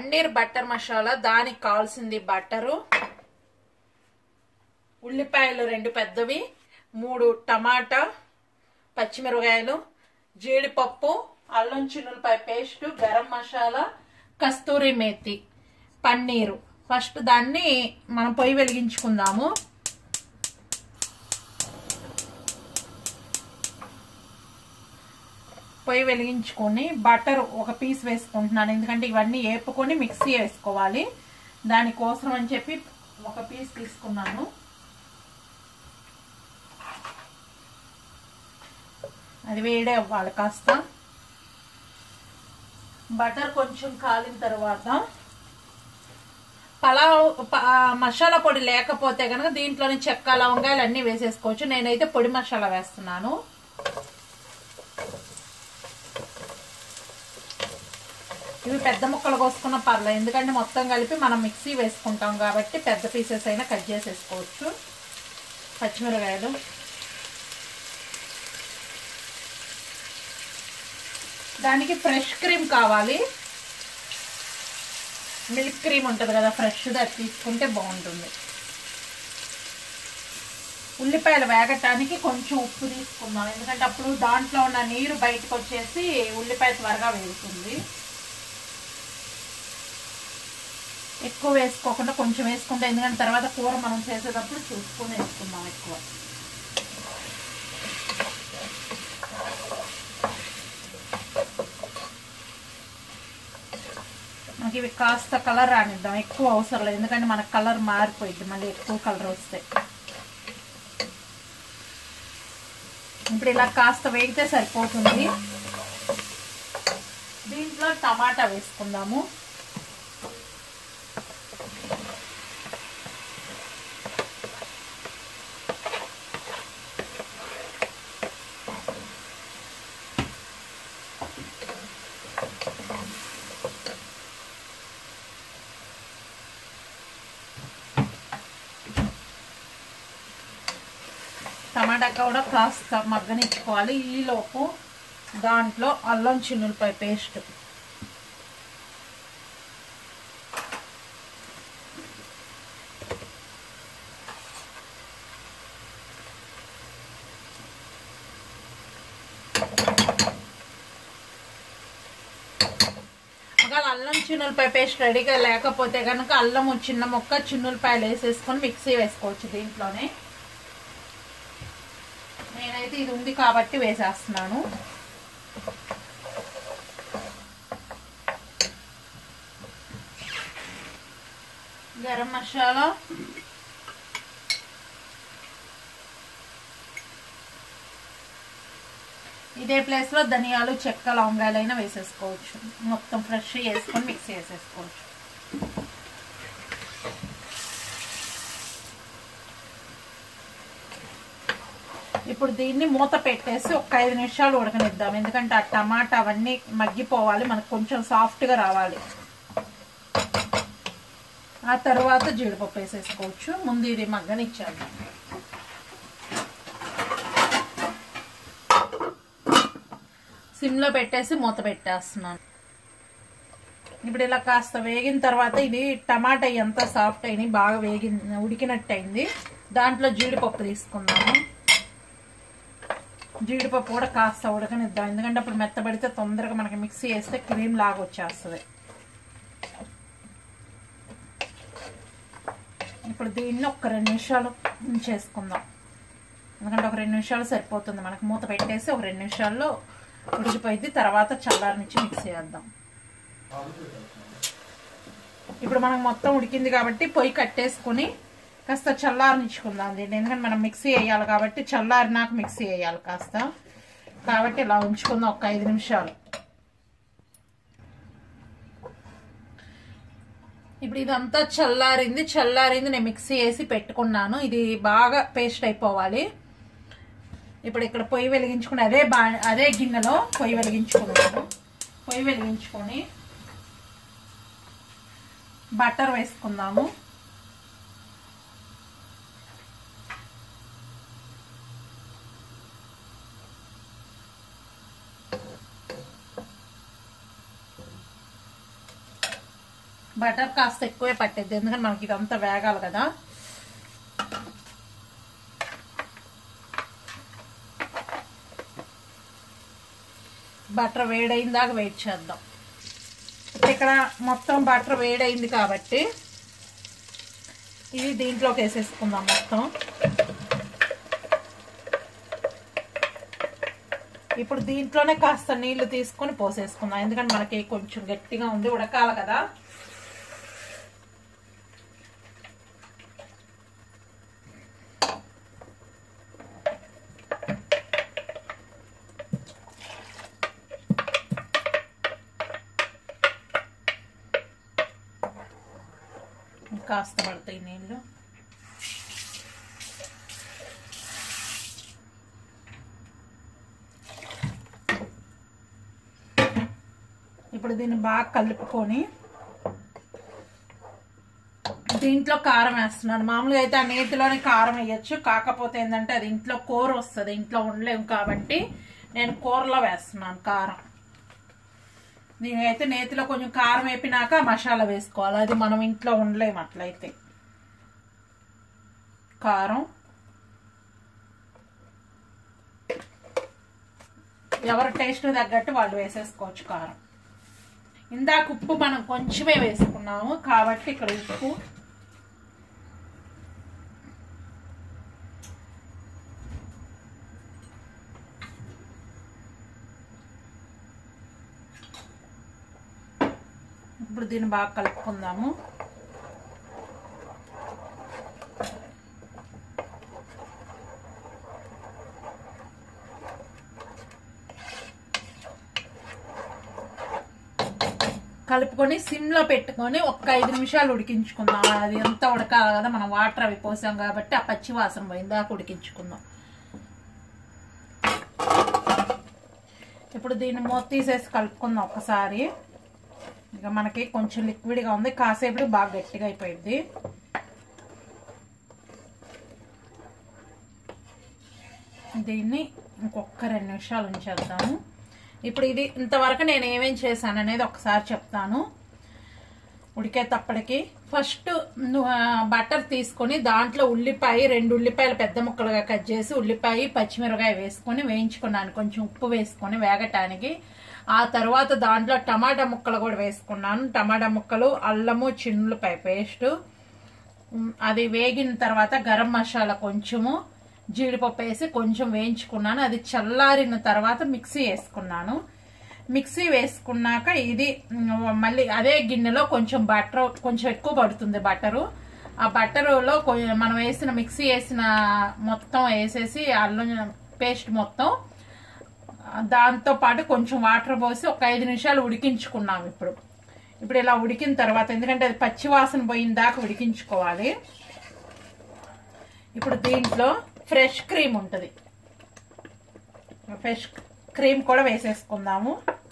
paneer butter masala దానికి కావాల్సింది butter ఉల్లిపాయలు రెండు పెద్దవి మూడు టమాటా పచ్చిమిరపకాయలు జీడిపప్పు అల్లం చిన్నులపాయ పేస్ట్ గరం మసాలా కస్తూరి మేతి పన్నీరు ఫస్ట్ దాన్ని మనం పొయ్యి వెలిగించుకుందాము పొయ్యి వెలిగించుకొని బటర్ ఒక పీస్ వేసుకుంటున్నాను ఎందుకంటే ఇవన్నీ వేపుకొని మిక్సీ వేసుకోవాలి దానికోసం అని చెప్పి ఒక పీస్ తీసుకున్నాను అది వేడే అవ్వాలి కాస్త బటర్ కొంచెం కాలిన తర్వాత పలావ్ ప- మసాలా పొడి లేకపోతే కనుక దీంట్లోని చెక్క లవంగాయలు అన్నీ వేసేసుకోవచ్చు నేనైతే పొడి మసాలా వేస్తున్నాను ఇవి పెద్ద ముక్కలు కోసుకున్న పర్లేదు ఎందుకంటే మొత్తం కలిపి మనం మిక్సీ వేసుకుంటాం కాబట్టి పెద్ద పీసెస్ అయినా కట్ చేసేసుకోవచ్చు పచ్చిమిరకాయలు దానికి ఫ్రెష్ క్రీమ్ కావాలి మిల్క్ క్రీమ్ ఉంటుంది కదా ఫ్రెష్ది అది తీసుకుంటే బాగుంటుంది ఉల్లిపాయలు వేగటానికి కొంచెం ఉప్పు తీసుకున్నాను ఎందుకంటే అప్పుడు దాంట్లో ఉన్న నీరు బయటకు వచ్చేసి ఉల్లిపాయ త్వరగా వేగుతుంది ఎక్కువ వేసుకోకుండా కొంచెం వేసుకుంటే ఎందుకంటే తర్వాత కూర మనం చేసేటప్పుడు చూసుకొని వేసుకుందాం ఎక్కువ మనకి ఇవి కాస్త కలర్ రానిద్దాం ఎక్కువ అవసరం లేదు ఎందుకంటే మనకు కలర్ మారిపోయింది మళ్ళీ ఎక్కువ కలర్ వస్తే ఇప్పుడు ఇలా కాస్త వేగితే సరిపోతుంది దీంట్లో టమాటా వేసుకుందాము టమాటా కూడా కాస్త మగ్గనిచ్చుకోవాలి ఈలోపు దాంట్లో అల్లం చిన్నులపాయ పేస్ట్ ఒకవేళ అల్లం చిన్నులపాయ పేస్ట్ రెడీగా లేకపోతే కనుక అల్లం చిన్న ముక్క చిన్నులపాయలు వేసేసుకొని మిక్సీ వేసుకోవచ్చు దీంట్లోనే నేనైతే ఇది ఉంది కాబట్టి వేసేస్తున్నాను గరం మసాలా ఇదే ప్లేస్లో ధనియాలు చెక్క లవంగాయలు అయినా వేసేసుకోవచ్చు మొత్తం ఫ్రెష్ వేసుకొని మిక్సీ వేసేసుకోవచ్చు ఇప్పుడు దీన్ని మూత పెట్టేసి ఒక ఐదు నిమిషాలు ఉడకనిద్దాం ఎందుకంటే ఆ టమాటా అవన్నీ మగ్గిపోవాలి మనకు కొంచెం సాఫ్ట్గా రావాలి ఆ తర్వాత జీడిపప్పు వేసేసుకోవచ్చు ముందు ఇది మగ్గనిచ్చేద్దాం సిమ్లో పెట్టేసి మూత పెట్టేస్తున్నాను ఇప్పుడు ఇలా కాస్త వేగిన తర్వాత ఇది టమాటా ఎంత సాఫ్ట్ అయినాయి బాగా వేగి ఉడికినట్టు అయింది దాంట్లో జీడిపప్పు తీసుకున్నాము జీడిపప్పు కూడా కాస్త ఉడకనిద్దాం ఎందుకంటే అప్పుడు మెత్తబడితే తొందరగా మనకి మిక్సీ వేస్తే క్రీమ్ లాగా వచ్చేస్తుంది ఇప్పుడు దీన్ని ఒక రెండు నిమిషాలు ఉంచేసుకుందాం ఎందుకంటే ఒక రెండు నిమిషాలు సరిపోతుంది మనకు మూత పెట్టేసి ఒక రెండు నిమిషాల్లో ఉడికిపోయింది తర్వాత చల్లారనిచ్చి మిక్సీ వేద్దాం ఇప్పుడు మనకు మొత్తం ఉడికింది కాబట్టి పొయ్యి కట్టేసుకుని కాస్త చల్లారనిచ్చుకుందాం దీన్ని ఎందుకంటే మనం మిక్సీ వేయాలి కాబట్టి చల్లారినాక మిక్సీ వేయాలి కాస్త కాబట్టి ఇలా ఉంచుకుందాం ఒక ఐదు నిమిషాలు ఇప్పుడు ఇదంతా చల్లారింది చల్లారింది నేను మిక్సీ వేసి పెట్టుకున్నాను ఇది బాగా పేస్ట్ అయిపోవాలి ఇప్పుడు ఇక్కడ పొయ్యి వెలిగించుకుని అదే బా అదే గిన్నెలో పొయ్యి వెలిగించుకున్నాను పొయ్యి వెలిగించుకొని బటర్ వేసుకుందాము బటర్ కాస్త ఎక్కువే పట్టేది ఎందుకంటే మనకి ఇదంతా వేగాలి కదా బటర్ వేడైన దాకా వెయిట్ చేద్దాం ఇక్కడ మొత్తం బటర్ వేడైంది కాబట్టి ఇది దీంట్లోకి వేసేసుకుందాం మొత్తం ఇప్పుడు దీంట్లోనే కాస్త నీళ్లు తీసుకొని పోసేసుకుందాం ఎందుకంటే మనకి కొంచెం గట్టిగా ఉంది ఉడకాలి కదా కాస్త పడతాయి నీళ్ళు ఇప్పుడు దీన్ని బాగా కలుపుకొని దీంట్లో కారం వేస్తున్నాను మామూలుగా అయితే ఆ నేతిలోనే కారం వేయచ్చు కాకపోతే ఏంటంటే అది ఇంట్లో కూర వస్తుంది ఇంట్లో ఉండలేము కాబట్టి నేను కూరలో వేస్తున్నాను కారం దీనికైతే నేతిలో కొంచెం కారం వేపినాక మసాలా వేసుకోవాలి అది మనం ఇంట్లో ఉండలేము అట్లయితే కారం ఎవరి టేస్ట్ తగ్గట్టు వాళ్ళు వేసేసుకోవచ్చు కారం ఇందాక ఉప్పు మనం కొంచెమే వేసుకున్నాము కాబట్టి ఇక్కడ ఉప్పు ఇప్పుడు దీన్ని బాగా కలుపుకుందాము కలుపుకొని సిమ్లో పెట్టుకొని ఒక్క ఐదు నిమిషాలు ఉడికించుకుందాం అది ఎంత ఉడకాలి కదా మనం వాటర్ అవి పోసాం కాబట్టి ఆ పచ్చి వాసన పోయింది దాకా ఉడికించుకుందాం ఇప్పుడు దీన్ని మూత తీసేసి కలుపుకుందాం ఒక్కసారి ఇక మనకి కొంచెం లిక్విడ్గా ఉంది కాసేపు బాగా గట్టిగా అయిపోయింది దీన్ని ఇంకొక రెండు నిమిషాలు ఉంచేద్దాము ఇప్పుడు ఇది ఇంతవరకు నేను ఏమేం చేశాను అనేది ఒకసారి చెప్తాను ఉడికేటప్పటికి ఫస్ట్ బటర్ తీసుకొని దాంట్లో ఉల్లిపాయ రెండు ఉల్లిపాయలు పెద్ద ముక్కలుగా కట్ చేసి ఉల్లిపాయ పచ్చిమిరకాయ వేసుకొని వేయించుకున్నాను కొంచెం ఉప్పు వేసుకొని వేగటానికి ఆ తర్వాత దాంట్లో టమాటా ముక్కలు కూడా వేసుకున్నాను టమాటా ముక్కలు అల్లము చిన్నులపాయ పేస్ట్ అది వేగిన తర్వాత గరం మసాలా కొంచెము జీడిపప్పు వేసి కొంచెం వేయించుకున్నాను అది చల్లారిన తర్వాత మిక్సీ వేసుకున్నాను మిక్సీ వేసుకున్నాక ఇది మళ్ళీ అదే గిన్నెలో కొంచెం బటర్ కొంచెం ఎక్కువ పడుతుంది బటరు ఆ బటరులో మనం వేసిన మిక్సీ వేసిన మొత్తం వేసేసి అల్లం పేస్ట్ మొత్తం దాంతో పాటు కొంచెం వాటర్ పోసి ఒక ఐదు నిమిషాలు ఉడికించుకున్నాం ఇప్పుడు ఇప్పుడు ఇలా ఉడికిన తర్వాత ఎందుకంటే అది పచ్చి వాసన పోయిన దాకా ఉడికించుకోవాలి ఇప్పుడు దీంట్లో ఫ్రెష్ క్రీమ్ ఉంటుంది ఫ్రెష్ క్రీమ్ కూడా వేసేసుకుందాము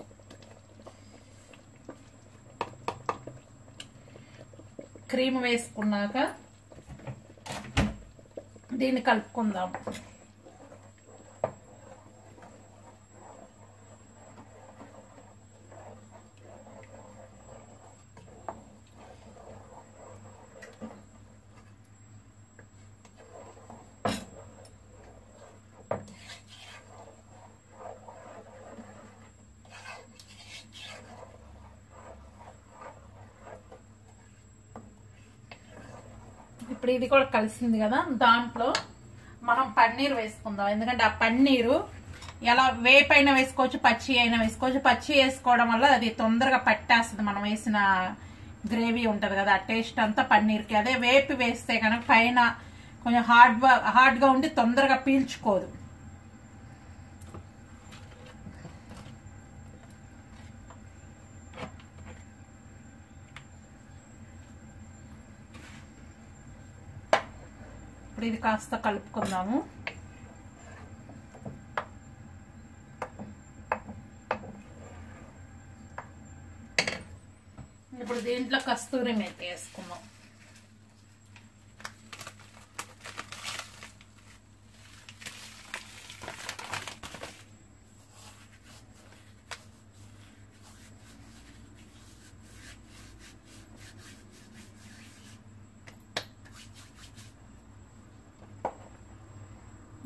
క్రీమ్ వేసుకున్నాక దీన్ని కలుపుకుందాము ఇప్పుడు ఇది కూడా కలిసింది కదా దాంట్లో మనం పన్నీర్ వేసుకుందాం ఎందుకంటే ఆ పన్నీరు ఎలా వేపైన వేసుకోవచ్చు పచ్చి అయినా వేసుకోవచ్చు పచ్చి వేసుకోవడం వల్ల అది తొందరగా పట్టేస్తుంది మనం వేసిన గ్రేవీ ఉంటుంది కదా ఆ టేస్ట్ అంతా పన్నీర్కి అదే వేపి వేస్తే కనుక పైన కొంచెం హార్డ్ హార్డ్గా ఉండి తొందరగా పీల్చుకోదు ఇప్పుడు ఇది కాస్త కలుపుకుందాము ఇప్పుడు దీంట్లో కస్తూరి మెత్తి వేసుకుందాం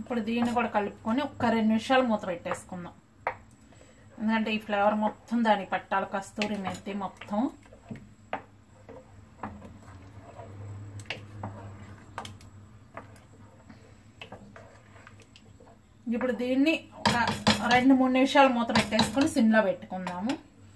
ఇప్పుడు దీన్ని కూడా కలుపుకొని ఒక్క రెండు నిమిషాలు మూత పెట్టేసుకుందాం ఎందుకంటే ఈ ఫ్లేవర్ మొత్తం దానికి పట్టాలి కస్తూరి మెత్తి మొత్తం ఇప్పుడు దీన్ని ఒక రెండు మూడు నిమిషాలు మూత పెట్టేసుకొని సిమ్లో పెట్టుకుందాము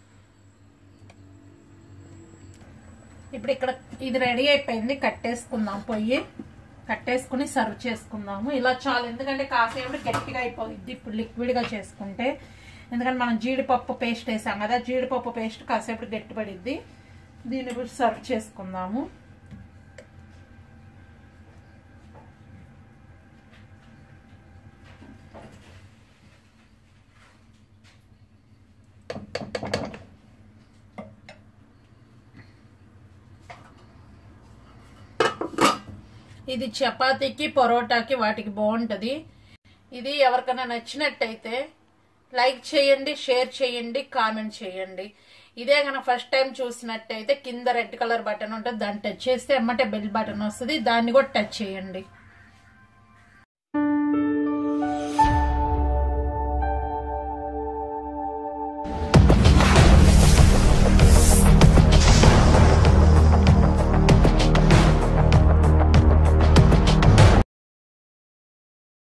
ఇప్పుడు ఇక్కడ ఇది రెడీ అయిపోయింది కట్టేసుకుందాం పొయ్యి కట్టేసుకుని సర్వ్ చేసుకుందాము ఇలా చాలు ఎందుకంటే కాసేపు గట్టిగా అయిపోయింది ఇప్పుడు లిక్విడ్గా చేసుకుంటే ఎందుకంటే మనం జీడిపప్పు పేస్ట్ వేసాం కదా జీడిపప్పు పేస్ట్ కాసేపు గట్టిపడిద్ది దీన్ని ఇప్పుడు సర్వ్ చేసుకుందాము ఇది చపాతీకి పరోటాకి వాటికి బాగుంటుంది ఇది ఎవరికైనా నచ్చినట్టయితే లైక్ చేయండి షేర్ చేయండి కామెంట్ చేయండి ఇదే కనుక ఫస్ట్ టైం చూసినట్టయితే కింద రెడ్ కలర్ బటన్ ఉంటుంది దాన్ని టచ్ చేస్తే ఎమ్మటే బెల్ బటన్ వస్తుంది దాన్ని కూడా టచ్ చేయండి